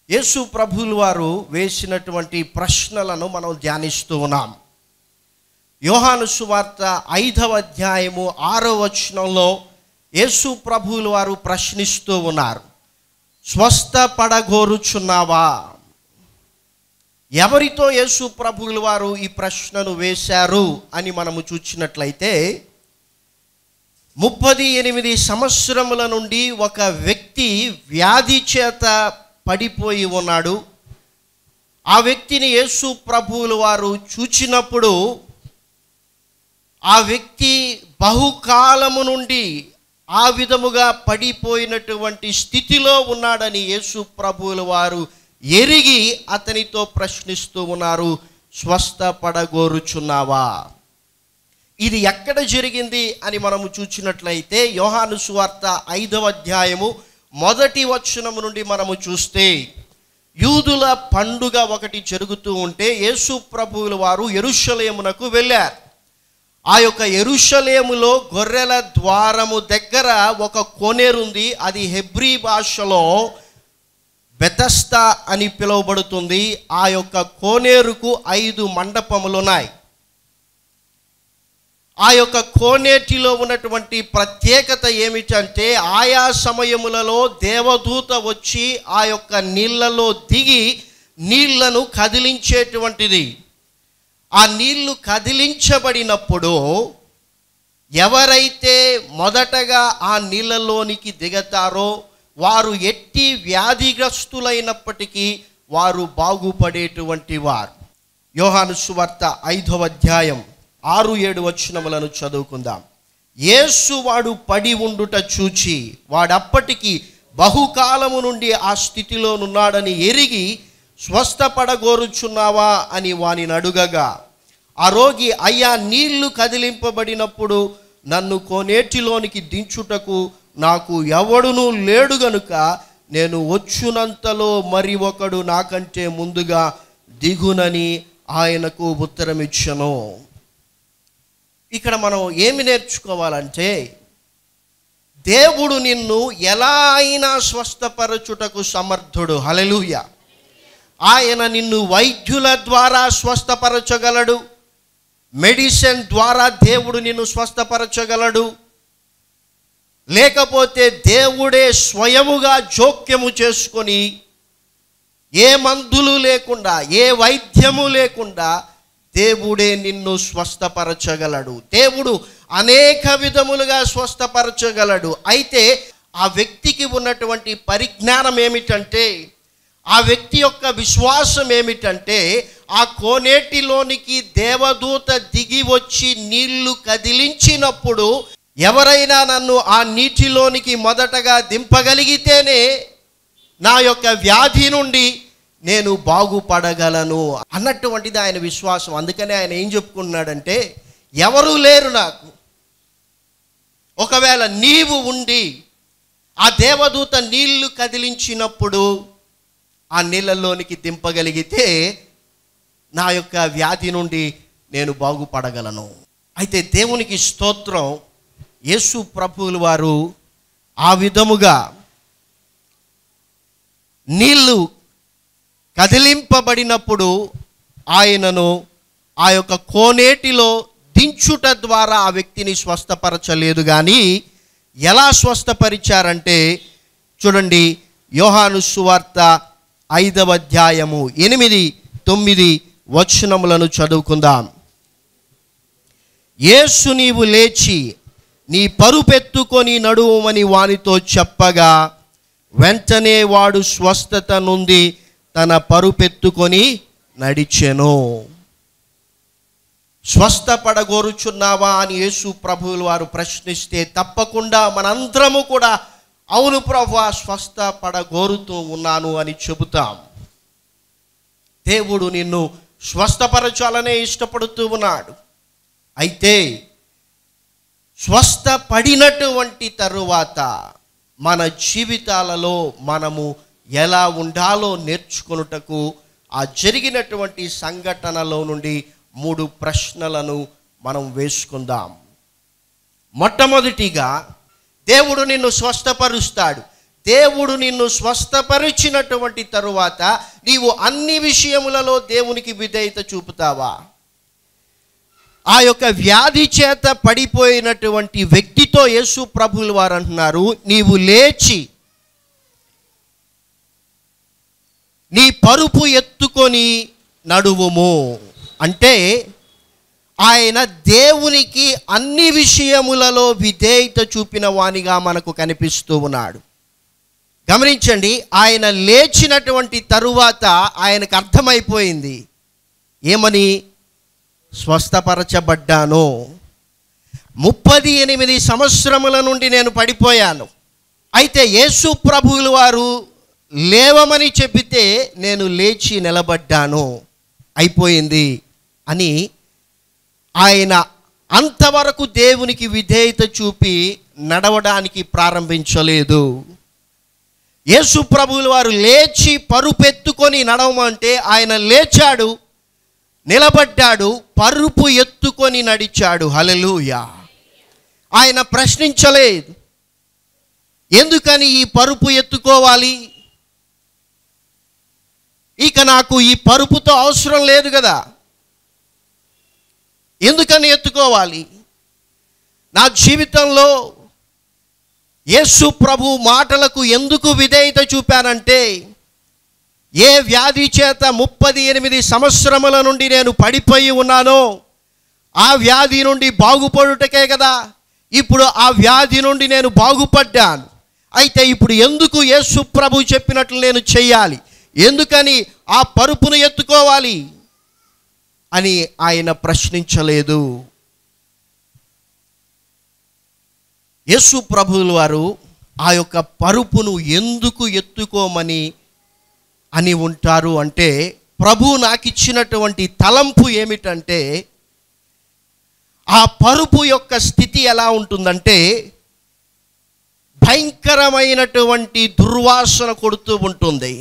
యేసు ప్రభువుల వారు వేసినటువంటి ప్రశ్నలను మనం ధ్యానిస్తూ ఉన్నాం యోహాను సువార్త ఐదవ అధ్యాయము ఆరో వచనంలో యేసు ప్రభువుల వారు ప్రశ్నిస్తూ ఉన్నారు స్వస్థపడగోరుచున్నావా ఎవరితో యేసు ప్రభువుల వారు ఈ ప్రశ్నను వేశారు అని మనము చూచినట్లయితే ముప్పది ఎనిమిది సంవత్సరముల నుండి ఒక వ్యక్తి వ్యాధి చేత పడిపోయి ఉన్నాడు ఆ వ్యక్తిని యేసు ప్రభువుల వారు చూచినప్పుడు ఆ వ్యక్తి బహుకాలము నుండి ఆ విధముగా పడిపోయినటువంటి స్థితిలో ఉన్నాడని యేసు ప్రభువుల వారు ఎరిగి అతనితో ప్రశ్నిస్తూ ఉన్నారు స్వస్థపడగోరుచున్నావా ఇది ఎక్కడ జరిగింది అని మనము చూచినట్లయితే యోహాను సువార్త ఐదవ అధ్యాయము మొదటి వచనము నుండి మనము చూస్తే యూదుల పండుగ ఒకటి జరుగుతూ ఉంటే యేసు ప్రభువుల వారు ఎరుషలేమునకు వెళ్ళారు ఆ యొక్క ఎరుషలేములో గొర్రెల ద్వారము దగ్గర ఒక కోనేరుంది అది హెబ్రీ భాషలో బెతస్తా అని పిలువబడుతుంది ఆ యొక్క కోనేరుకు ఐదు మండపములు ఉన్నాయి ఆ యొక్క కోనేటిలో ఉన్నటువంటి ప్రత్యేకత ఏమిటంటే ఆయా సమయములలో దేవదూత వచ్చి ఆ యొక్క నీళ్లలో దిగి నీళ్లను కదిలించేటువంటిది ఆ నీళ్లు కదిలించబడినప్పుడు ఎవరైతే మొదటగా ఆ నీళ్ళలోనికి దిగతారో వారు ఎట్టి వ్యాధిగ్రస్తులైనప్పటికీ వారు బాగుపడేటువంటి వారు యోహాను సువార్త ఐదవ అధ్యాయం ఆరు ఏడు వచనములను చదువుకుందాం యేసు వాడు పడి ఉండుట చూచి వాడప్పటికి బహుకాలము నుండి ఆ స్థితిలోనున్నాడని ఎరిగి స్వస్థపడగోరుచున్నావా అని వానిని అడుగగా ఆ రోగి అయ్యా నీళ్లు కదిలింపబడినప్పుడు నన్ను కోనేటిలోనికి దించుటకు నాకు ఎవడునూ లేడు గనుక నేను వచ్చునంతలో మరి ఒకడు నాకంటే ముందుగా దిగునని ఆయనకు ఉత్తరమిచ్చను ఇక్కడ మనం ఏమి నేర్చుకోవాలంటే దేవుడు నిన్ను ఎలా అయినా స్వస్థపరచుటకు సమర్థుడు హలెలూయ ఆయన నిన్ను వైద్యుల ద్వారా స్వస్థపరచగలడు మెడిసిన్ ద్వారా దేవుడు నిన్ను స్వస్థపరచగలడు లేకపోతే దేవుడే స్వయముగా జోక్యము చేసుకొని ఏ మందులు లేకుండా ఏ వైద్యము లేకుండా దేవుడే నిన్ను స్వస్థపరచగలడు దేవుడు అనేక విధములుగా స్వస్థపరచగలడు అయితే ఆ వ్యక్తికి ఉన్నటువంటి పరిజ్ఞానం ఏమిటంటే ఆ వ్యక్తి యొక్క విశ్వాసం ఏమిటంటే ఆ కోనేటిలోనికి దేవదూత దిగి వచ్చి నీళ్లు కదిలించినప్పుడు ఎవరైనా నన్ను ఆ నీటిలోనికి మొదటగా దింపగలిగితేనే నా యొక్క వ్యాధి నుండి నేను బాగుపడగలను అన్నటువంటిది ఆయన విశ్వాసం అందుకనే ఆయన ఏం చెప్పుకున్నాడంటే ఎవరు లేరు నాకు ఒకవేళ నీవు ఉండి ఆ దేవదూత నీళ్లు కదిలించినప్పుడు ఆ నీళ్ళలోనికి దింపగలిగితే నా యొక్క వ్యాధి నుండి నేను బాగుపడగలను అయితే దేవునికి స్తోత్రం యేసు ప్రభువుల వారు ఆ విధముగా నీళ్లు కదిలింపబడినప్పుడు ఆయనను ఆ యొక్క కోనేటిలో దించుట ద్వారా ఆ వ్యక్తిని స్వస్థపరచలేదు కానీ ఎలా స్వస్థపరిచారంటే చూడండి యోహాను సువార్త ఐదవ అధ్యాయము ఎనిమిది తొమ్మిది వచనములను చదువుకుందాం యేసు నీవు లేచి నీ పరుపెత్తుకొని నడువమని వానితో చెప్పగా వెంటనే వాడు స్వస్థత నుండి తన పరుపెత్తుకొని నడిచెను స్వస్థపడగోరుచున్నావా అని యేసు ప్రభువులు వారు ప్రశ్నిస్తే తప్పకుండా మనందరము కూడా అవును ప్రభు స్వస్థపడగోరుతూ ఉన్నాను అని చెబుతాం దేవుడు నిన్ను స్వస్థపరచాలనే ఇష్టపడుతూ ఉన్నాడు అయితే స్వస్థపడినటువంటి తరువాత మన జీవితాలలో మనము ఎలా ఉండాలో నేర్చుకొనుటకు ఆ జరిగినటువంటి సంఘటనలో నుండి మూడు ప్రశ్నలను మనం వేసుకుందాం మొట్టమొదటిగా దేవుడు నిన్ను స్వస్థపరుస్తాడు దేవుడు నిన్ను స్వస్థపరిచినటువంటి తరువాత నీవు అన్ని విషయములలో దేవునికి విధేయత చూపుతావా ఆ యొక్క వ్యాధి చేత పడిపోయినటువంటి వ్యక్తితో యేసు ప్రభులు వారు అంటున్నారు నీవు లేచి నీ పరుపు ఎత్తుకొని నడువుము అంటే ఆయన దేవునికి అన్ని విషయములలో విధేయత చూపిన వానిగా మనకు కనిపిస్తూ ఉన్నాడు గమనించండి ఆయన లేచినటువంటి తరువాత ఆయనకు అర్థమైపోయింది ఏమని స్వస్థపరచబడ్డాను ముప్పది ఎనిమిది సంవత్సరముల నుండి నేను పడిపోయాను అయితే యేసు ప్రభువులు వారు లేవమని చెప్పితే నేను లేచి నిలబడ్డాను అయిపోయింది అని ఆయన అంతవరకు దేవునికి విధేయత చూపి నడవడానికి ప్రారంభించలేదు యేసు ప్రభువులు వారు లేచి పరుపెత్తుకొని నడవమంటే ఆయన లేచాడు నిలబడ్డాడు పరుపు ఎత్తుకొని నడిచాడు హలలుయా ఆయన ప్రశ్నించలేదు ఎందుకని ఈ పరుపు ఎత్తుకోవాలి ఇక నాకు ఈ పరుపుతో అవసరం లేదు కదా ఎందుకని ఎత్తుకోవాలి నా జీవితంలో యేసు ప్రభు మాటలకు ఎందుకు విధేయత చూపానంటే ఏ వ్యాధి చేత ముప్పది ఎనిమిది సంవత్సరముల నుండి నేను పడిపోయి ఉన్నానో ఆ వ్యాధి నుండి బాగుపడుటకే కదా ఇప్పుడు ఆ వ్యాధి నుండి నేను బాగుపడ్డాను అయితే ఇప్పుడు ఎందుకు యేసు ప్రభు చెప్పినట్లు నేను చెయ్యాలి ఎందుకని ఆ పరుపును ఎత్తుకోవాలి అని ఆయన ప్రశ్నించలేదు యేసు ప్రభువుల వారు ఆ యొక్క పరుపును ఎందుకు ఎత్తుకోమని అని ఉంటారు అంటే ప్రభు నాకు ఇచ్చినటువంటి తలంపు ఏమిటంటే ఆ పరుపు యొక్క స్థితి ఎలా ఉంటుందంటే భయంకరమైనటువంటి దుర్వాసన కొడుతూ ఉంటుంది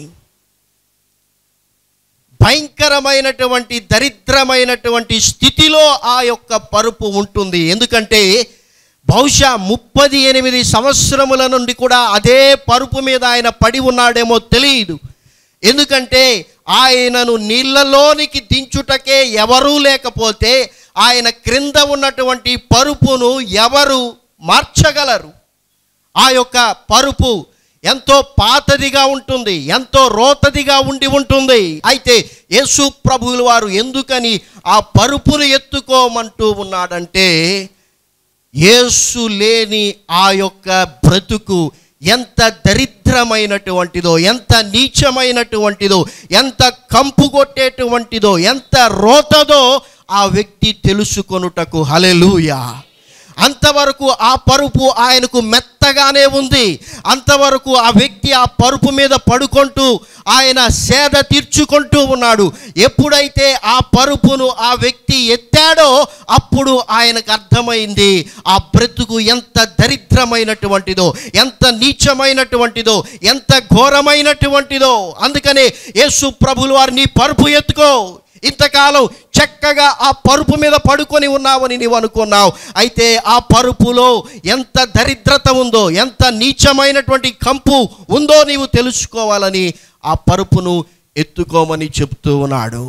భయంకరమైనటువంటి దరిద్రమైనటువంటి స్థితిలో ఆ యొక్క పరుపు ఉంటుంది ఎందుకంటే బహుశా ముప్పది ఎనిమిది సంవత్సరముల నుండి కూడా అదే పరుపు మీద ఆయన పడి ఉన్నాడేమో తెలియదు ఎందుకంటే ఆయనను నీళ్ళలోనికి దించుటకే ఎవరూ లేకపోతే ఆయన క్రింద ఉన్నటువంటి పరుపును ఎవరు మార్చగలరు ఆ యొక్క పరుపు ఎంతో పాతదిగా ఉంటుంది ఎంతో రోతదిగా ఉండి ఉంటుంది అయితే యేసు ప్రభువుల వారు ఎందుకని ఆ పరుపును ఎత్తుకోమంటూ ఉన్నాడంటే యేసు లేని ఆ యొక్క బ్రతుకు ఎంత దరిద్రమైనటువంటిదో ఎంత నీచమైనటువంటిదో ఎంత కంపు కొట్టేటువంటిదో ఎంత రోతదో ఆ వ్యక్తి తెలుసుకొనుటకు హలెలూయా అంతవరకు ఆ పరుపు ఆయనకు మెత్తగానే ఉంది అంతవరకు ఆ వ్యక్తి ఆ పరుపు మీద పడుకుంటూ ఆయన సేద తీర్చుకుంటూ ఉన్నాడు ఎప్పుడైతే ఆ పరుపును ఆ వ్యక్తి ఎత్తాడో అప్పుడు ఆయనకు అర్థమైంది ఆ బ్రతుకు ఎంత దరిద్రమైనటువంటిదో ఎంత నీచమైనటువంటిదో ఎంత ఘోరమైనటువంటిదో అందుకనే యేసు ప్రభులు వారు నీ పరుపు ఎత్తుకో ఇంతకాలం చక్కగా ఆ పరుపు మీద పడుకొని ఉన్నావని నీవు అనుకున్నావు అయితే ఆ పరుపులో ఎంత దరిద్రత ఉందో ఎంత నీచమైనటువంటి కంపు ఉందో నీవు తెలుసుకోవాలని ఆ పరుపును ఎత్తుకోమని చెప్తూ ఉన్నాడు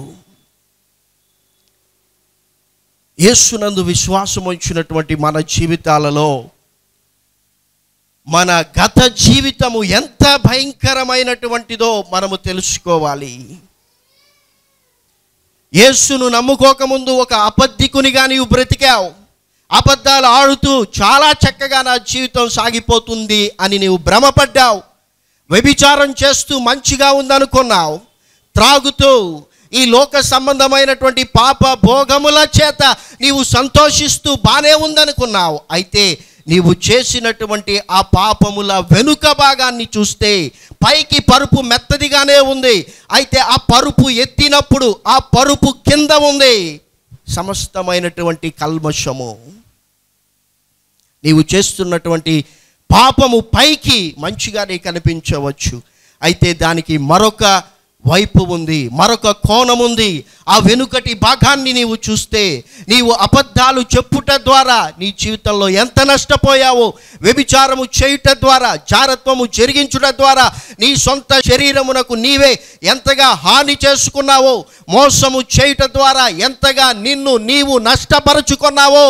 యేసునందు విశ్వాసం ఉంచినటువంటి మన జీవితాలలో మన గత జీవితము ఎంత భయంకరమైనటువంటిదో మనము తెలుసుకోవాలి యేసును నమ్ముకోకముందు ఒక అబద్ధికునిగా నీవు బ్రతికావు అబద్ధాలు ఆడుతూ చాలా చక్కగా నా జీవితం సాగిపోతుంది అని నీవు భ్రమపడ్డావు వ్యభిచారం చేస్తూ మంచిగా ఉందనుకున్నావు త్రాగుతూ ఈ లోక సంబంధమైనటువంటి పాప భోగముల చేత నీవు సంతోషిస్తూ బానే ఉందనుకున్నావు అయితే నీవు చేసినటువంటి ఆ పాపముల వెనుక భాగాన్ని చూస్తే పైకి పరుపు మెత్తదిగానే ఉంది అయితే ఆ పరుపు ఎత్తినప్పుడు ఆ పరుపు కింద ఉంది సమస్తమైనటువంటి కల్మషము నీవు చేస్తున్నటువంటి పాపము పైకి మంచిగానే కనిపించవచ్చు అయితే దానికి మరొక వైపు ఉంది మరొక కోణం ఉంది ఆ వెనుకటి భాగాన్ని నీవు చూస్తే నీవు అబద్ధాలు చెప్పుట ద్వారా నీ జీవితంలో ఎంత నష్టపోయావో వ్యభిచారము చేయుట ద్వారా జారత్వము జరిగించుట ద్వారా నీ సొంత శరీరమునకు నీవే ఎంతగా హాని చేసుకున్నావో మోసము చేయుట ద్వారా ఎంతగా నిన్ను నీవు నష్టపరుచుకున్నావో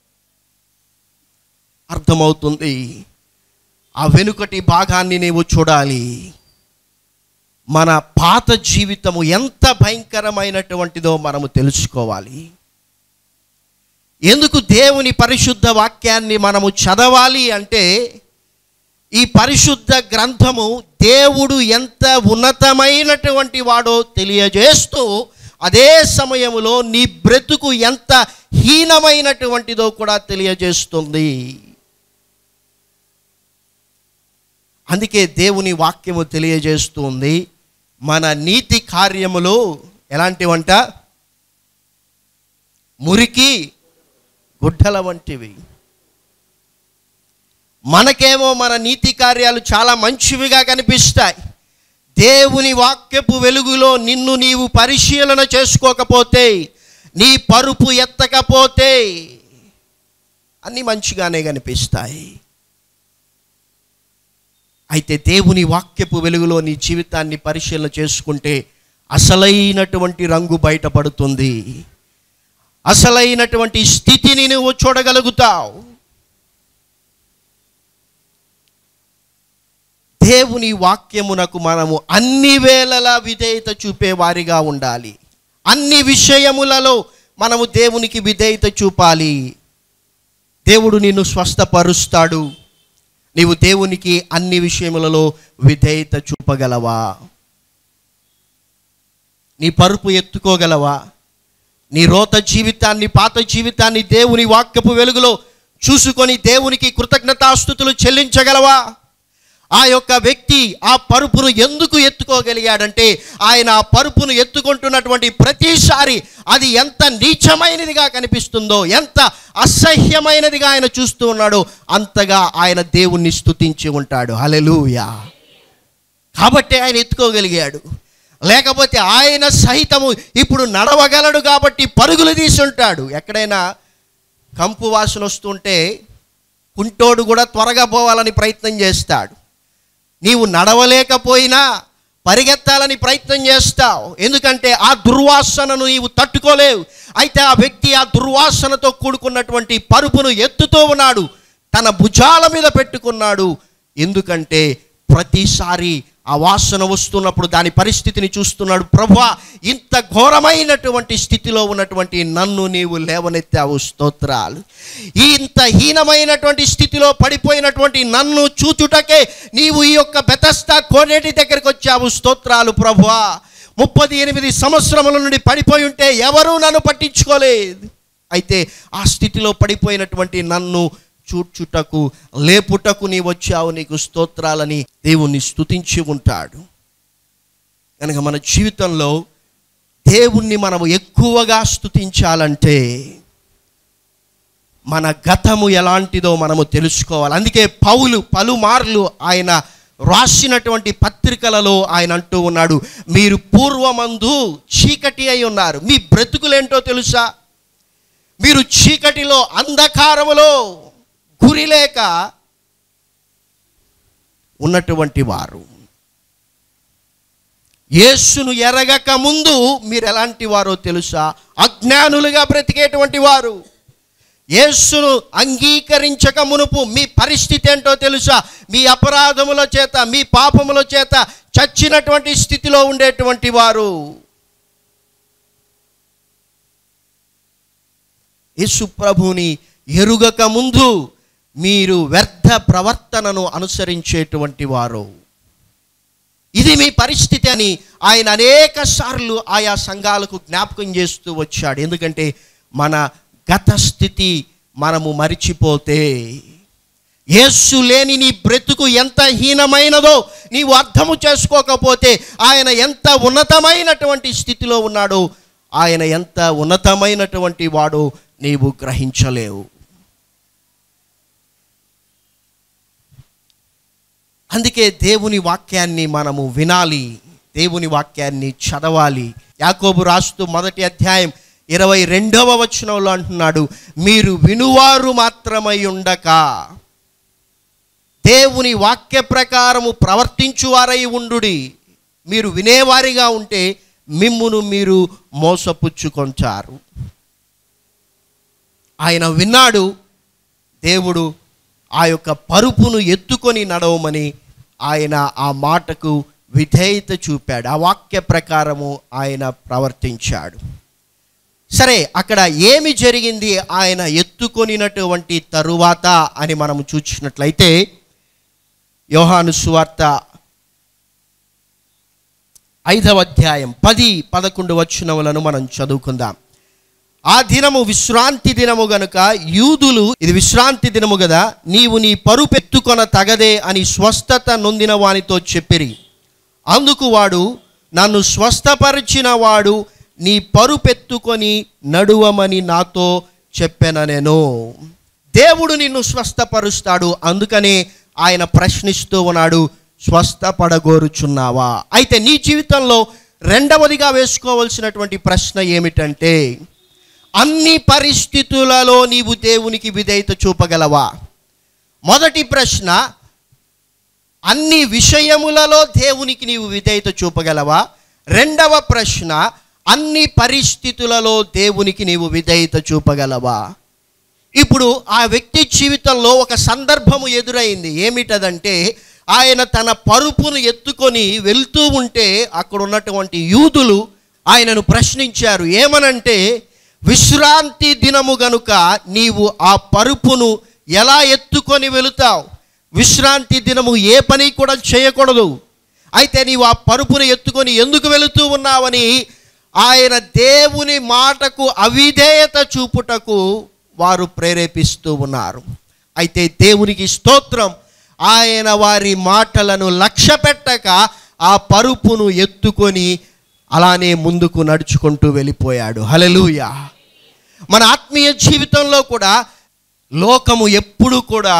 అర్థమవుతుంది ఆ వెనుకటి భాగాన్ని నీవు చూడాలి మన పాత జీవితము ఎంత భయంకరమైనటువంటిదో మనము తెలుసుకోవాలి ఎందుకు దేవుని పరిశుద్ధ వాక్యాన్ని మనము చదవాలి అంటే ఈ పరిశుద్ధ గ్రంథము దేవుడు ఎంత ఉన్నతమైనటువంటి వాడో తెలియజేస్తూ అదే సమయములో నీ బ్రతుకు ఎంత హీనమైనటువంటిదో కూడా తెలియజేస్తుంది అందుకే దేవుని వాక్యము తెలియజేస్తుంది మన నీతి కార్యములు ఎలాంటివంట మురికి గుడ్డల వంటివి మనకేమో మన నీతి కార్యాలు చాలా మంచివిగా కనిపిస్తాయి దేవుని వాక్యపు వెలుగులో నిన్ను నీవు పరిశీలన చేసుకోకపోతే నీ పరుపు ఎత్తకపోతే అన్నీ మంచిగానే కనిపిస్తాయి అయితే దేవుని వాక్యపు వెలుగులో నీ జీవితాన్ని పరిశీలన చేసుకుంటే అసలైనటువంటి రంగు బయటపడుతుంది అసలైనటువంటి స్థితిని నువ్వు చూడగలుగుతావు దేవుని వాక్యమునకు మనము అన్ని వేళలా విధేయత చూపే వారిగా ఉండాలి అన్ని విషయములలో మనము దేవునికి విధేయత చూపాలి దేవుడు నిన్ను స్వస్థపరుస్తాడు నీవు దేవునికి అన్ని విషయములలో విధేయత చూపగలవా నీ పరుపు ఎత్తుకోగలవా నీ రోత జీవితాన్ని పాత జీవితాన్ని దేవుని వాక్యపు వెలుగులో చూసుకొని దేవునికి కృతజ్ఞతాస్థుతులు చెల్లించగలవా ఆ యొక్క వ్యక్తి ఆ పరుపును ఎందుకు ఎత్తుకోగలిగాడంటే ఆయన ఆ పరుపును ఎత్తుకుంటున్నటువంటి ప్రతిసారి అది ఎంత నీచమైనదిగా కనిపిస్తుందో ఎంత అసహ్యమైనదిగా ఆయన చూస్తూ ఉన్నాడో అంతగా ఆయన దేవుణ్ణి స్తుతించి ఉంటాడు హలెలూయా కాబట్టి ఆయన ఎత్తుకోగలిగాడు లేకపోతే ఆయన సహితము ఇప్పుడు నడవగలడు కాబట్టి పరుగులు తీసి ఉంటాడు ఎక్కడైనా కంపు వాసన వస్తుంటే కుంటోడు కూడా త్వరగా పోవాలని ప్రయత్నం చేస్తాడు నీవు నడవలేకపోయినా పరిగెత్తాలని ప్రయత్నం చేస్తావు ఎందుకంటే ఆ దుర్వాసనను నీవు తట్టుకోలేవు అయితే ఆ వ్యక్తి ఆ దుర్వాసనతో కూడుకున్నటువంటి పరుపును ఎత్తుతూ ఉన్నాడు తన భుజాల మీద పెట్టుకున్నాడు ఎందుకంటే ప్రతిసారి ఆ వాసన వస్తున్నప్పుడు దాని పరిస్థితిని చూస్తున్నాడు ప్రభా ఇంత ఘోరమైనటువంటి స్థితిలో ఉన్నటువంటి నన్ను నీవు లేవనెత్తావు స్తోత్రాలు ఇంత హీనమైనటువంటి స్థితిలో పడిపోయినటువంటి నన్ను చూచుటకే నీవు ఈ యొక్క బెతస్తా కోనేటి దగ్గరికి వచ్చావు స్తోత్రాలు ప్రభువా ముప్పది ఎనిమిది సంవత్సరముల నుండి పడిపోయి ఉంటే ఎవరూ నన్ను పట్టించుకోలేదు అయితే ఆ స్థితిలో పడిపోయినటువంటి నన్ను చూచుటకు లేపుటకు నీ వచ్చావు నీకు స్తోత్రాలని దేవుణ్ణి స్తుతించి ఉంటాడు కనుక మన జీవితంలో దేవుణ్ణి మనము ఎక్కువగా స్తుతించాలంటే మన గతము ఎలాంటిదో మనము తెలుసుకోవాలి అందుకే పౌలు పలుమార్లు ఆయన రాసినటువంటి పత్రికలలో ఆయన అంటూ ఉన్నాడు మీరు పూర్వమందు చీకటి అయి ఉన్నారు మీ బ్రతుకులేంటో తెలుసా మీరు చీకటిలో అంధకారములో గురి లేక ఉన్నటువంటి వారు యేసును ఎరగక ముందు మీరు ఎలాంటి వారో తెలుసా అజ్ఞానులుగా బ్రతికేటువంటి వారు యేసును అంగీకరించక మునుపు మీ పరిస్థితి ఏంటో తెలుసా మీ అపరాధముల చేత మీ పాపముల చేత చచ్చినటువంటి స్థితిలో ఉండేటువంటి వారు యేసు ప్రభుని ఎరుగక ముందు మీరు వ్యర్థ ప్రవర్తనను అనుసరించేటువంటి వారు ఇది మీ పరిస్థితి అని ఆయన అనేక సార్లు ఆయా సంఘాలకు జ్ఞాపకం చేస్తూ వచ్చాడు ఎందుకంటే మన గత స్థితి మనము మరిచిపోతే యేసు లేని నీ బ్రతుకు ఎంత హీనమైనదో నీవు అర్థము చేసుకోకపోతే ఆయన ఎంత ఉన్నతమైనటువంటి స్థితిలో ఉన్నాడో ఆయన ఎంత ఉన్నతమైనటువంటి వాడో నీవు గ్రహించలేవు అందుకే దేవుని వాక్యాన్ని మనము వినాలి దేవుని వాక్యాన్ని చదవాలి యాకోబు రాస్తూ మొదటి అధ్యాయం ఇరవై రెండవ వచనంలో అంటున్నాడు మీరు వినువారు మాత్రమై ఉండక దేవుని వాక్య ప్రకారము ప్రవర్తించువారై ఉండుడి మీరు వినేవారిగా ఉంటే మిమ్మును మీరు మోసపుచ్చుకొంటారు ఆయన విన్నాడు దేవుడు ఆ యొక్క పరుపును ఎత్తుకొని నడవమని ఆయన ఆ మాటకు విధేయత చూపాడు ఆ వాక్య ప్రకారము ఆయన ప్రవర్తించాడు సరే అక్కడ ఏమి జరిగింది ఆయన ఎత్తుకొనినటువంటి తరువాత అని మనం చూసినట్లయితే యోహాను సువార్త ఐదవ అధ్యాయం పది పదకొండు వచనములను మనం చదువుకుందాం ఆ దినము విశ్రాంతి దినము గనుక యూదులు ఇది విశ్రాంతి దినము కదా నీవు నీ పరుపెత్తుకొన తగదే అని స్వస్థత నొందిన వానితో చెప్పిరి అందుకు వాడు నన్ను స్వస్థపరిచిన వాడు నీ పరుపెత్తుకొని నడువమని నాతో చెప్పెన నేను దేవుడు నిన్ను స్వస్థపరుస్తాడు అందుకనే ఆయన ప్రశ్నిస్తూ ఉన్నాడు స్వస్థపడగోరుచున్నావా అయితే నీ జీవితంలో రెండవదిగా వేసుకోవలసినటువంటి ప్రశ్న ఏమిటంటే అన్ని పరిస్థితులలో నీవు దేవునికి విధేయత చూపగలవా మొదటి ప్రశ్న అన్ని విషయములలో దేవునికి నీవు విధేయత చూపగలవా రెండవ ప్రశ్న అన్ని పరిస్థితులలో దేవునికి నీవు విధేయత చూపగలవా ఇప్పుడు ఆ వ్యక్తి జీవితంలో ఒక సందర్భము ఎదురైంది ఏమిటదంటే ఆయన తన పరుపును ఎత్తుకొని వెళ్తూ ఉంటే అక్కడ ఉన్నటువంటి యూదులు ఆయనను ప్రశ్నించారు ఏమనంటే విశ్రాంతి దినము గనుక నీవు ఆ పరుపును ఎలా ఎత్తుకొని వెళుతావు విశ్రాంతి దినము ఏ పని కూడా చేయకూడదు అయితే నీవు ఆ పరుపును ఎత్తుకొని ఎందుకు వెళుతూ ఉన్నావని ఆయన దేవుని మాటకు అవిధేయత చూపుటకు వారు ప్రేరేపిస్తూ ఉన్నారు అయితే దేవునికి స్తోత్రం ఆయన వారి మాటలను లక్ష్య పెట్టక ఆ పరుపును ఎత్తుకొని అలానే ముందుకు నడుచుకుంటూ వెళ్ళిపోయాడు హలలుయ మన ఆత్మీయ జీవితంలో కూడా లోకము ఎప్పుడు కూడా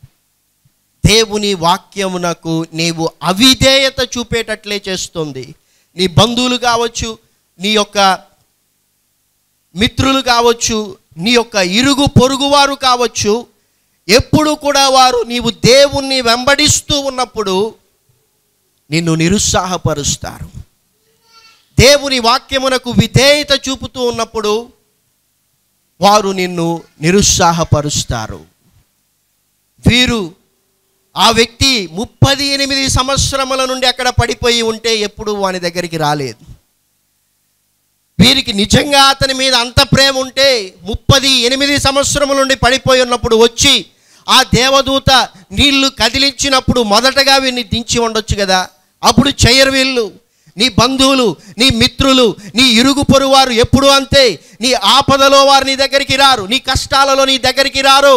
దేవుని వాక్యమునకు నీవు అవిధేయత చూపేటట్లే చేస్తుంది నీ బంధువులు కావచ్చు నీ యొక్క మిత్రులు కావచ్చు నీ యొక్క ఇరుగు పొరుగువారు కావచ్చు ఎప్పుడు కూడా వారు నీవు దేవుణ్ణి వెంబడిస్తూ ఉన్నప్పుడు నిన్ను నిరుత్సాహపరుస్తారు దేవుని వాక్యమునకు విధేయత చూపుతూ ఉన్నప్పుడు వారు నిన్ను నిరుత్సాహపరుస్తారు వీరు ఆ వ్యక్తి ముప్పది ఎనిమిది సంవత్సరముల నుండి అక్కడ పడిపోయి ఉంటే ఎప్పుడు వాని దగ్గరికి రాలేదు వీరికి నిజంగా అతని మీద అంత ప్రేమ ఉంటే ముప్పది ఎనిమిది సంవత్సరముల నుండి పడిపోయి ఉన్నప్పుడు వచ్చి ఆ దేవదూత నీళ్లు కదిలించినప్పుడు మొదటగా వీరిని దించి ఉండొచ్చు కదా అప్పుడు చెయ్యరు వీళ్ళు నీ బంధువులు నీ మిత్రులు నీ ఇరుగు పొరువారు ఎప్పుడు అంతే నీ ఆపదలో వారు నీ దగ్గరికి రారు నీ కష్టాలలో నీ దగ్గరికి రారు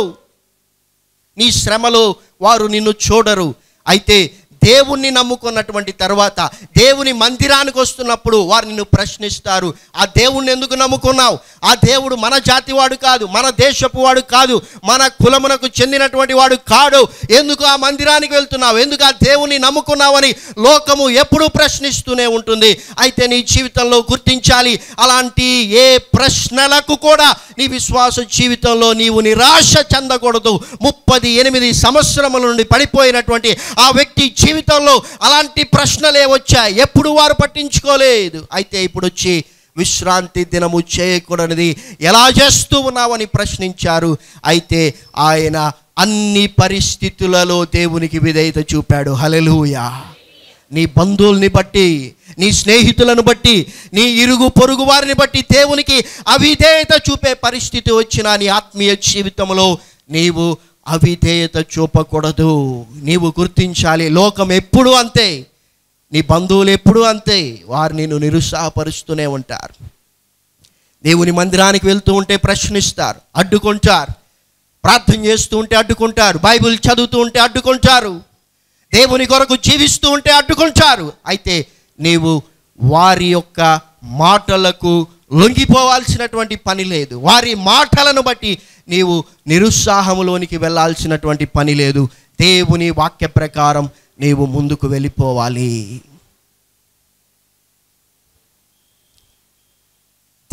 నీ శ్రమలో వారు నిన్ను చూడరు అయితే దేవుణ్ణి నమ్ముకున్నటువంటి తర్వాత దేవుని మందిరానికి వస్తున్నప్పుడు వారు నిన్ను ప్రశ్నిస్తారు ఆ దేవుణ్ణి ఎందుకు నమ్ముకున్నావు ఆ దేవుడు మన జాతి వాడు కాదు మన దేశపు వాడు కాదు మన కులమునకు చెందినటువంటి వాడు కాడు ఎందుకు ఆ మందిరానికి వెళ్తున్నావు ఎందుకు ఆ దేవుణ్ణి నమ్ముకున్నావని లోకము ఎప్పుడూ ప్రశ్నిస్తూనే ఉంటుంది అయితే నీ జీవితంలో గుర్తించాలి అలాంటి ఏ ప్రశ్నలకు కూడా నీ విశ్వాస జీవితంలో నీవు నిరాశ చెందకూడదు ముప్పది ఎనిమిది సంవత్సరముల నుండి పడిపోయినటువంటి ఆ వ్యక్తి జీవితంలో అలాంటి ప్రశ్నలే వచ్చాయి ఎప్పుడు వారు పట్టించుకోలేదు అయితే ఇప్పుడు వచ్చి విశ్రాంతి దినము చేయకూడనిది ఎలా చేస్తూ ఉన్నావని ప్రశ్నించారు అయితే ఆయన అన్ని పరిస్థితులలో దేవునికి విధేయత చూపాడు హలెలూయా నీ బంధువుల్ని బట్టి నీ స్నేహితులను బట్టి నీ ఇరుగు పొరుగు వారిని బట్టి దేవునికి అవిధేయత చూపే పరిస్థితి వచ్చిన నీ ఆత్మీయ జీవితంలో నీవు అవిధేయత చూపకూడదు నీవు గుర్తించాలి లోకం ఎప్పుడూ అంతే నీ బంధువులు ఎప్పుడూ అంతే వారు నిన్ను నిరుత్సాహపరుస్తూనే ఉంటారు దేవుని మందిరానికి వెళ్తూ ఉంటే ప్రశ్నిస్తారు అడ్డుకుంటారు ప్రార్థన చేస్తూ ఉంటే అడ్డుకుంటారు బైబిల్ చదువుతూ ఉంటే అడ్డుకుంటారు దేవుని కొరకు జీవిస్తూ ఉంటే అడ్డుకుంటారు అయితే నీవు వారి యొక్క మాటలకు లొంగిపోవాల్సినటువంటి పని లేదు వారి మాటలను బట్టి నీవు నిరుత్సాహములోనికి వెళ్ళాల్సినటువంటి పని లేదు దేవుని వాక్య ప్రకారం నీవు ముందుకు వెళ్ళిపోవాలి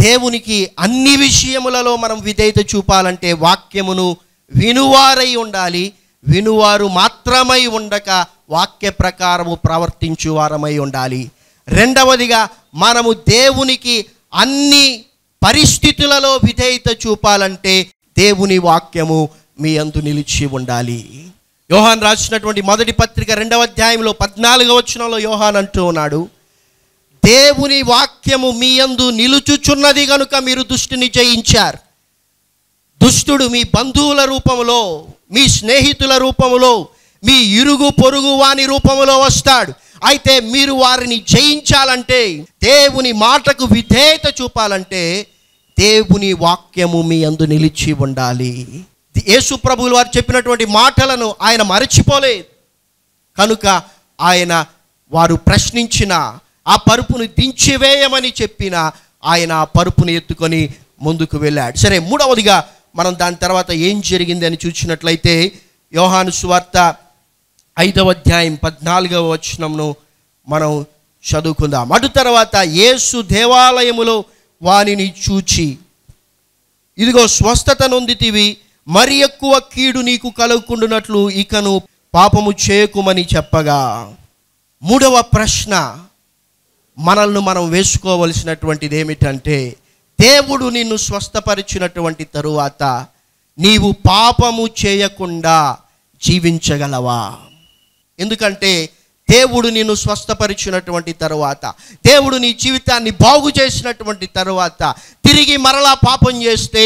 దేవునికి అన్ని విషయములలో మనం విధేయత చూపాలంటే వాక్యమును వినువారై ఉండాలి వినువారు మాత్రమై ఉండక వాక్య ప్రకారము ప్రవర్తించు వారమై ఉండాలి రెండవదిగా మనము దేవునికి అన్ని పరిస్థితులలో విధేయత చూపాలంటే దేవుని వాక్యము మీ అందు నిలిచి ఉండాలి యోహాన్ రాసినటువంటి మొదటి పత్రిక రెండవ అధ్యాయంలో పద్నాలుగవ వచనంలో యోహాన్ అంటూ ఉన్నాడు దేవుని వాక్యము మీ యందు నిలుచుచున్నది గనుక మీరు దుష్టుని జయించారు దుష్టుడు మీ బంధువుల రూపములో మీ స్నేహితుల రూపములో మీ ఇరుగు పొరుగు వాని రూపములో వస్తాడు అయితే మీరు వారిని జయించాలంటే దేవుని మాటకు విధేయత చూపాలంటే దేవుని వాక్యము మీ అందు నిలిచి ఉండాలి యేసు ప్రభువులు వారు చెప్పినటువంటి మాటలను ఆయన మరచిపోలేదు కనుక ఆయన వారు ప్రశ్నించిన ఆ పరుపును దించివేయమని చెప్పిన ఆయన ఆ పరుపును ఎత్తుకొని ముందుకు వెళ్ళాడు సరే మూడవదిగా మనం దాని తర్వాత ఏం జరిగింది అని చూసినట్లయితే యోహాను సువార్త ఐదవ అధ్యాయం పద్నాలుగవ వచనంను మనం చదువుకుందాం అటు తర్వాత యేసు దేవాలయములో వానిని చూచి ఇదిగో స్వస్థత నొందితివి మరి ఎక్కువ కీడు నీకు కలుగుకుండునట్లు ఇకను పాపము చేయకుమని చెప్పగా మూడవ ప్రశ్న మనల్ని మనం వేసుకోవలసినటువంటిది ఏమిటంటే దేవుడు నిన్ను స్వస్థపరిచినటువంటి తరువాత నీవు పాపము చేయకుండా జీవించగలవా ఎందుకంటే దేవుడు నిన్ను స్వస్థపరిచినటువంటి తరువాత దేవుడు నీ జీవితాన్ని బాగు చేసినటువంటి తరువాత తిరిగి మరలా పాపం చేస్తే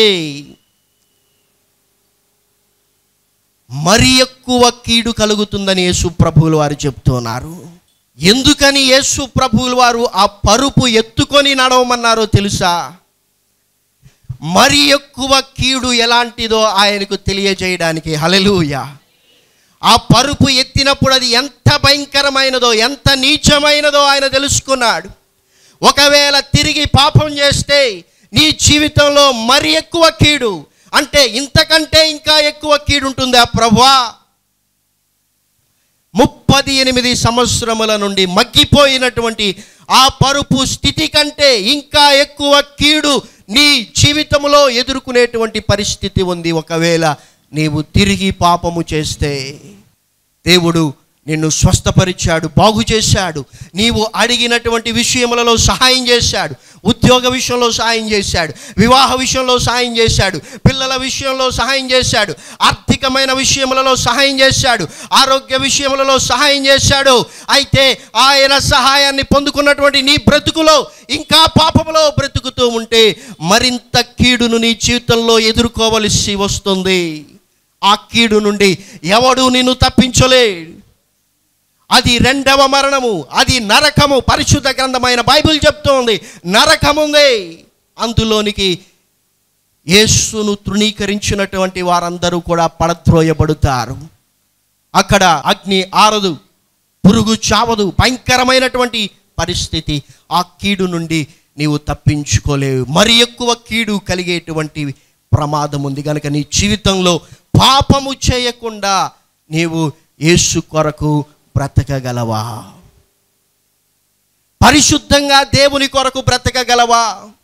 మరి ఎక్కువ కీడు కలుగుతుందని యేసు ప్రభువులు వారు చెప్తున్నారు ఎందుకని యేసు ప్రభువులు వారు ఆ పరుపు ఎత్తుకొని నడవమన్నారో తెలుసా మరి ఎక్కువ కీడు ఎలాంటిదో ఆయనకు తెలియజేయడానికి హలెలూయ ఆ పరుపు ఎత్తినప్పుడు అది ఎంత భయంకరమైనదో ఎంత నీచమైనదో ఆయన తెలుసుకున్నాడు ఒకవేళ తిరిగి పాపం చేస్తే నీ జీవితంలో మరి ఎక్కువ కీడు అంటే ఇంతకంటే ఇంకా ఎక్కువ కీడు ఉంటుందా ప్రభా ముప్పది ఎనిమిది సంవత్సరముల నుండి మగ్గిపోయినటువంటి ఆ పరుపు స్థితి కంటే ఇంకా ఎక్కువ కీడు నీ జీవితంలో ఎదుర్కొనేటువంటి పరిస్థితి ఉంది ఒకవేళ నీవు తిరిగి పాపము చేస్తే దేవుడు నిన్ను స్వస్థపరిచాడు బాగు చేశాడు నీవు అడిగినటువంటి విషయములలో సహాయం చేశాడు ఉద్యోగ విషయంలో సహాయం చేశాడు వివాహ విషయంలో సహాయం చేశాడు పిల్లల విషయంలో సహాయం చేశాడు ఆర్థికమైన విషయములలో సహాయం చేశాడు ఆరోగ్య విషయములలో సహాయం చేశాడు అయితే ఆయన సహాయాన్ని పొందుకున్నటువంటి నీ బ్రతుకులో ఇంకా పాపములో బ్రతుకుతూ ఉంటే మరింత కీడును నీ జీవితంలో ఎదుర్కోవలసి వస్తుంది ఆ కీడు నుండి ఎవడు నిన్ను తప్పించలేడు అది రెండవ మరణము అది నరకము పరిశుద్ధ గ్రంథమైన బైబిల్ చెప్తోంది నరకముంది అందులోనికి యేసును తృణీకరించినటువంటి వారందరూ కూడా పడద్రోయబడుతారు అక్కడ అగ్ని ఆరదు పురుగు చావదు భయంకరమైనటువంటి పరిస్థితి ఆ కీడు నుండి నీవు తప్పించుకోలేవు మరి ఎక్కువ కీడు కలిగేటువంటి ప్రమాదం ఉంది కనుక నీ జీవితంలో పాపము చేయకుండా నీవు యేసు కొరకు బ్రతకగలవా పరిశుద్ధంగా దేవుని కొరకు బ్రతకగలవా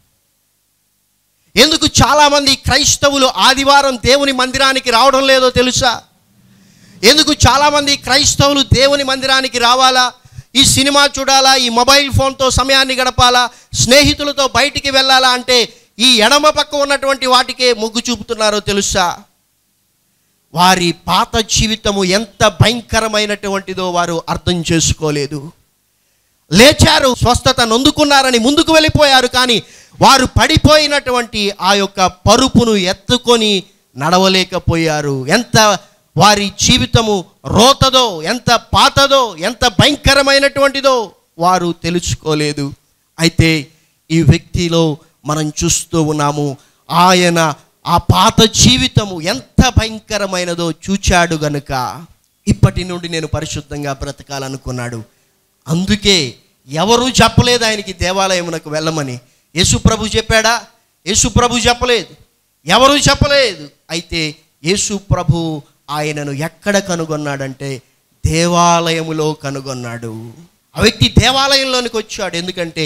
ఎందుకు చాలామంది క్రైస్తవులు ఆదివారం దేవుని మందిరానికి రావడం లేదో తెలుసా ఎందుకు చాలామంది క్రైస్తవులు దేవుని మందిరానికి రావాలా ఈ సినిమా చూడాలా ఈ మొబైల్ ఫోన్తో సమయాన్ని గడపాలా స్నేహితులతో బయటికి వెళ్ళాలా అంటే ఈ ఎడమ పక్క ఉన్నటువంటి వాటికే మొగ్గు చూపుతున్నారో తెలుసా వారి పాత జీవితము ఎంత భయంకరమైనటువంటిదో వారు అర్థం చేసుకోలేదు లేచారు స్వస్థత నొందుకున్నారని ముందుకు వెళ్ళిపోయారు కానీ వారు పడిపోయినటువంటి ఆ యొక్క పరుపును ఎత్తుకొని నడవలేకపోయారు ఎంత వారి జీవితము రోతదో ఎంత పాతదో ఎంత భయంకరమైనటువంటిదో వారు తెలుసుకోలేదు అయితే ఈ వ్యక్తిలో మనం చూస్తూ ఉన్నాము ఆయన ఆ పాత జీవితము ఎంత భయంకరమైనదో చూచాడు గనుక ఇప్పటి నుండి నేను పరిశుద్ధంగా బ్రతకాలనుకున్నాడు అందుకే ఎవరూ చెప్పలేదు ఆయనకి దేవాలయమునకు వెళ్ళమని యేసు ప్రభు చెప్పాడా యేసు ప్రభు చెప్పలేదు ఎవరూ చెప్పలేదు అయితే యేసు ప్రభు ఆయనను ఎక్కడ కనుగొన్నాడంటే దేవాలయములో కనుగొన్నాడు ఆ వ్యక్తి దేవాలయంలోనికి వచ్చాడు ఎందుకంటే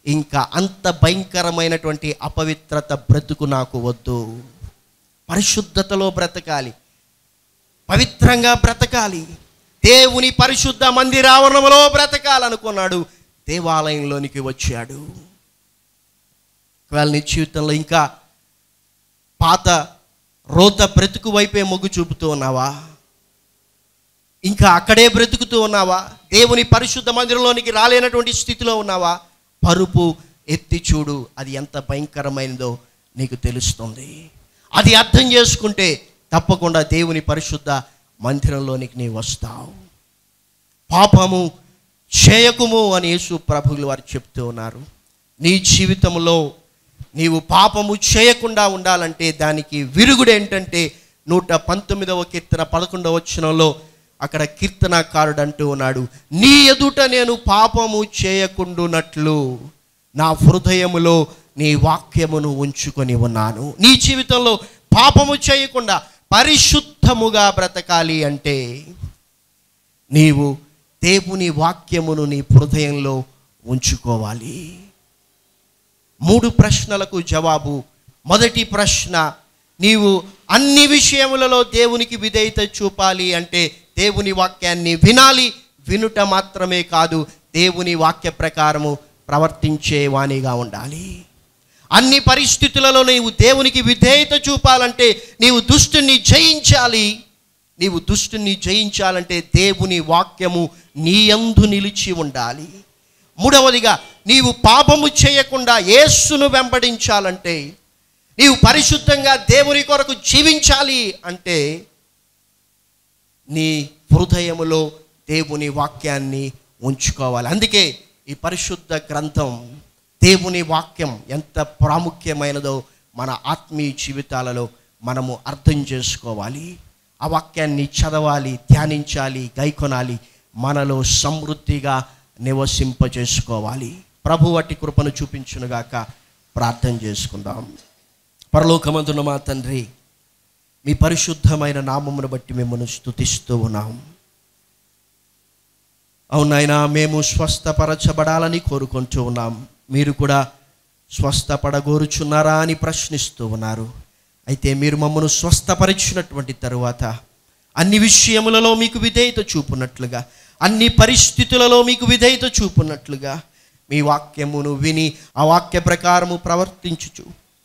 ఇంకా అంత భయంకరమైనటువంటి అపవిత్రత బ్రతుకు నాకు వద్దు పరిశుద్ధతలో బ్రతకాలి పవిత్రంగా బ్రతకాలి దేవుని పరిశుద్ధ మందిరావరణంలో బ్రతకాలనుకున్నాడు దేవాలయంలోనికి వచ్చాడు ఒకవేళ నీ జీవితంలో ఇంకా పాత రోత బ్రతుకు వైపే మొగ్గు చూపుతూ ఉన్నావా ఇంకా అక్కడే బ్రతుకుతూ ఉన్నావా దేవుని పరిశుద్ధ మందిరంలోనికి రాలేనటువంటి స్థితిలో ఉన్నావా పరుపు ఎత్తి చూడు అది ఎంత భయంకరమైనదో నీకు తెలుస్తుంది అది అర్థం చేసుకుంటే తప్పకుండా దేవుని పరిశుద్ధ మందిరంలోనికి నీ వస్తావు పాపము చేయకుము అని యేసు ప్రభువులు వారు చెప్తూ ఉన్నారు నీ జీవితంలో నీవు పాపము చేయకుండా ఉండాలంటే దానికి విరుగుడు ఏంటంటే నూట పంతొమ్మిదవ కీర్తన పదకొండవ వచనంలో అక్కడ కీర్తనకారుడు అంటూ ఉన్నాడు నీ ఎదుట నేను పాపము చేయకుండునట్లు నా హృదయములో నీ వాక్యమును ఉంచుకొని ఉన్నాను నీ జీవితంలో పాపము చేయకుండా పరిశుద్ధముగా బ్రతకాలి అంటే నీవు దేవుని వాక్యమును నీ హృదయంలో ఉంచుకోవాలి మూడు ప్రశ్నలకు జవాబు మొదటి ప్రశ్న నీవు అన్ని విషయములలో దేవునికి విధేయత చూపాలి అంటే దేవుని వాక్యాన్ని వినాలి వినుట మాత్రమే కాదు దేవుని వాక్య ప్రకారము ప్రవర్తించే వాణిగా ఉండాలి అన్ని పరిస్థితులలో నీవు దేవునికి విధేయత చూపాలంటే నీవు దుష్టుని జయించాలి నీవు దుష్టుని జయించాలంటే దేవుని వాక్యము నీ యందు నిలిచి ఉండాలి మూడవదిగా నీవు పాపము చేయకుండా యేసును వెంబడించాలంటే నీవు పరిశుద్ధంగా దేవుని కొరకు జీవించాలి అంటే నీ హృదయములో దేవుని వాక్యాన్ని ఉంచుకోవాలి అందుకే ఈ పరిశుద్ధ గ్రంథం దేవుని వాక్యం ఎంత ప్రాముఖ్యమైనదో మన ఆత్మీయ జీవితాలలో మనము అర్థం చేసుకోవాలి ఆ వాక్యాన్ని చదవాలి ధ్యానించాలి గైకొనాలి మనలో సమృద్ధిగా నివసింపజేసుకోవాలి ప్రభు వాటి కృపను చూపించునుగాక ప్రార్థన చేసుకుందాం పరలోకమందున మా తండ్రి మీ పరిశుద్ధమైన నామమును బట్టి మిమ్మల్ని స్తుతిస్తూ ఉన్నాం అవునాయనా మేము స్వస్థపరచబడాలని కోరుకుంటూ ఉన్నాం మీరు కూడా స్వస్థపడగోరుచున్నారా అని ప్రశ్నిస్తూ ఉన్నారు అయితే మీరు మమ్మను స్వస్థపరిచినటువంటి తరువాత అన్ని విషయములలో మీకు విధేయత చూపునట్లుగా అన్ని పరిస్థితులలో మీకు విధేయత చూపునట్లుగా మీ వాక్యమును విని ఆ వాక్య ప్రకారము ప్రవర్తించుచు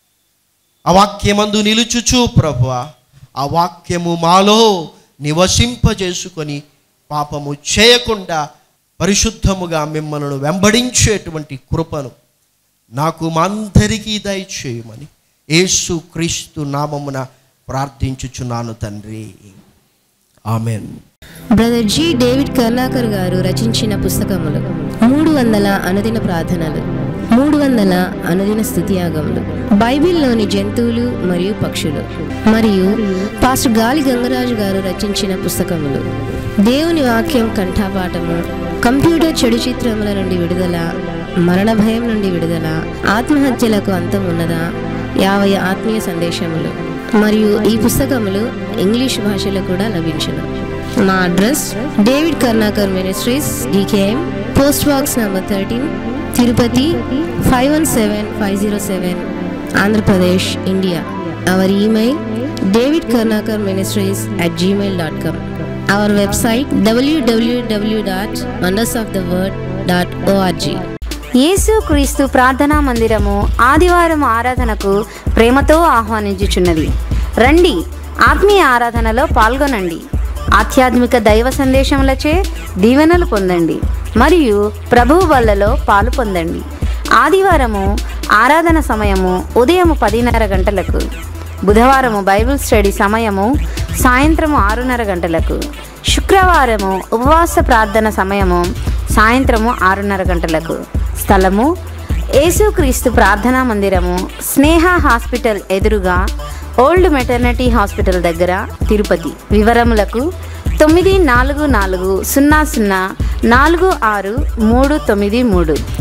ఆ వాక్యమందు నిలుచుచు ప్రభువ ఆ వాక్యము మాలో నివసింపజేసుకొని పాపము చేయకుండా పరిశుద్ధముగా మిమ్మల్ని వెంబడించేటువంటి కృపను నాకు మా అందరికీ దయచేయమని యేసు క్రీస్తు నామమున ప్రార్థించుచున్నాను తండ్రి amen brother G David Karunakar garu రచించిన పుస్తకములు మూడు వందల అనుదిన ప్రార్థనలు మూడు వందల అనుదిన స్థుతియాగములు బైబిల్లోని జంతువులు మరియు పక్షులు మరియు పాస్టర్ గాలి గంగరాజు గారు రచించిన పుస్తకములు దేవుని వాక్యం కంఠాపాఠము కంప్యూటర్ చెడు చిత్రముల నుండి విడుదల మరణ భయం నుండి విడుదల ఆత్మహత్యలకు అంతం ఉన్నదా యాభై ఆత్మీయ సందేశములు మరియు ఈ పుస్తకములు ఇంగ్లీష్ భాషలో కూడా లభించును మా address David Karunakar ministries DKM post box number thirteen Tirupati five one seven five zero seven Andhra Pradesh India our email David Karunakar ministries at Gmail dot com our website WWW dot wonders of the word dot ORG యేసు క్రీస్తు ప్రార్థనా మందిరము ఆదివారం ఆరాధనకు ప్రేమతో ఆహ్వానించుచున్నది రండి ఆత్మీయ ఆరాధనలో పాల్గొనండి ఆధ్యాత్మిక దైవ సందేశములచే దీవెనలు పొందండి మరియు ప్రభువు వల్లలో పాలు పొందండి ఆదివారము ఆరాధన సమయము ఉదయం పదిన్నర గంటలకు బుధవారము బైబిల్ స్టడీ సమయము సాయంత్రము ఆరున్నర గంటలకు శుక్రవారము ఉపవాస ప్రార్థన సమయము సాయంత్రము ఆరున్నర గంటలకు స్థలము యేసుక్రీస్తు ప్రార్థనా మందిరము స్నేహ హాస్పిటల్ ఎదురుగా ఓల్డ్ మెటర్నిటీ హాస్పిటల్ దగ్గర తిరుపతి వివరములకు తొమ్మిది నాలుగు నాలుగు సున్నా సున్నా నాలుగు ఆరు మూడు తొమ్మిది మూడు